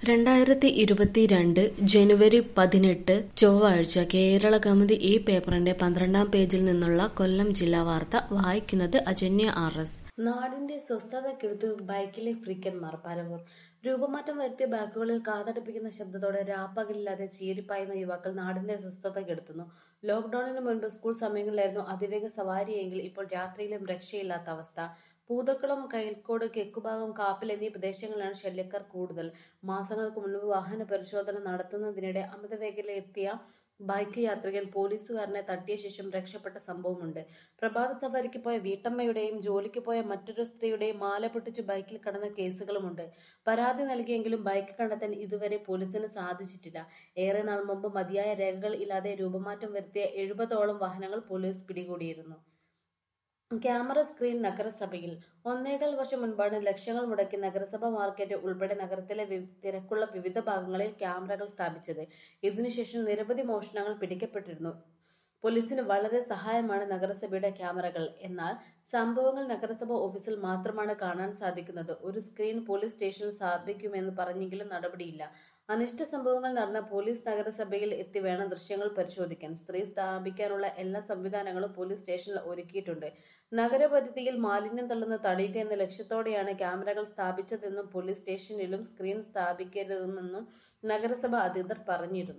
രണ്ടായിരത്തി ഇരുപത്തിരണ്ട് ജനുവരി പതിനെട്ട് ചൊവ്വാഴ്ച കേരള കൗമുദി ഈ പേപ്പറിന്റെ പന്ത്രണ്ടാം പേജിൽ നിന്നുള്ള കൊല്ലം ജില്ലാ വാർത്ത വായിക്കുന്നത് അജന്യ ആർ എസ് നാടിന്റെ സ്വസ്ഥത കെടുത്തു ബൈക്കിലെ ഫ്രീക്കന്മാർ പരവൂർ രൂപമാറ്റം വരുത്തിയ ബാക്കുകളിൽ കാതടപ്പിക്കുന്ന ശബ്ദത്തോടെ രാപ്പകലില്ലാതെ ചീരിപ്പായുന്ന യുവാക്കൾ നാടിന്റെ സ്വസ്ഥത കെടുത്തുന്നു ലോക്ഡൌണിന് മുൻപ് സ്കൂൾ സമയങ്ങളിലായിരുന്നു അതിവേഗ സവാരിയെങ്കിൽ ഇപ്പോൾ രാത്രിയിലും രക്ഷയില്ലാത്ത അവസ്ഥ പൂതക്കുളം കയൽക്കോട് കെക്കുഭാഗം കാപ്പിൽ എന്നീ പ്രദേശങ്ങളിലാണ് ശല്യക്കാർ കൂടുതൽ മാസങ്ങൾക്ക് മുൻപ് വാഹന പരിശോധന നടത്തുന്നതിനിടെ അമിതവേഗതയിലെത്തിയ ബൈക്ക് യാത്രികൻ പോലീസുകാരനെ തട്ടിയ ശേഷം രക്ഷപ്പെട്ട സംഭവമുണ്ട് പ്രഭാത സവാരിക്ക് പോയ വീട്ടമ്മയുടെയും ജോലിക്ക് പോയ മറ്റൊരു സ്ത്രീയുടെയും മാല പൊട്ടിച്ച് ബൈക്കിൽ കടന്ന കേസുകളുമുണ്ട് പരാതി നൽകിയെങ്കിലും ബൈക്ക് കണ്ടെത്താൻ ഇതുവരെ പോലീസിന് സാധിച്ചിട്ടില്ല ഏറെ നാൾ മുമ്പ് മതിയായ രേഖകൾ ഇല്ലാതെ രൂപമാറ്റം വരുത്തിയ എഴുപതോളം വാഹനങ്ങൾ പോലീസ് പിടികൂടിയിരുന്നു ക്യാമറ സ്ക്രീൻ നഗരസഭയിൽ ഒന്നേകാൽ വർഷം മുൻപാണ് ലക്ഷങ്ങൾ മുടക്കി നഗരസഭ മാർക്കറ്റ് ഉൾപ്പെടെ നഗരത്തിലെ വി- തിരക്കുള്ള വിവിധ ഭാഗങ്ങളിൽ ക്യാമറകൾ സ്ഥാപിച്ചത് ഇതിനുശേഷം നിരവധി മോഷണങ്ങൾ പിടിക്കപ്പെട്ടിരുന്നു പോലീസിന് വളരെ സഹായമാണ് നഗരസഭയുടെ ക്യാമറകൾ എന്നാൽ സംഭവങ്ങൾ നഗരസഭ ഓഫീസിൽ മാത്രമാണ് കാണാൻ സാധിക്കുന്നത് ഒരു സ്ക്രീൻ പോലീസ് സ്റ്റേഷനിൽ സ്ഥാപിക്കുമെന്ന് പറഞ്ഞെങ്കിലും നടപടിയില്ല അനിഷ്ട സംഭവങ്ങൾ നടന്ന പോലീസ് നഗരസഭയിൽ എത്തി വേണം ദൃശ്യങ്ങൾ പരിശോധിക്കാൻ സ്ത്രീ സ്ഥാപിക്കാനുള്ള എല്ലാ സംവിധാനങ്ങളും പോലീസ് സ്റ്റേഷനിൽ ഒരുക്കിയിട്ടുണ്ട് നഗരപരിധിയിൽ മാലിന്യം തള്ളുന്ന തടയുക എന്ന ലക്ഷ്യത്തോടെയാണ് ക്യാമറകൾ സ്ഥാപിച്ചതെന്നും പോലീസ് സ്റ്റേഷനിലും സ്ക്രീൻ സ്ഥാപിക്കരുതെന്നും നഗരസഭ അധികൃതർ പറഞ്ഞിരുന്നു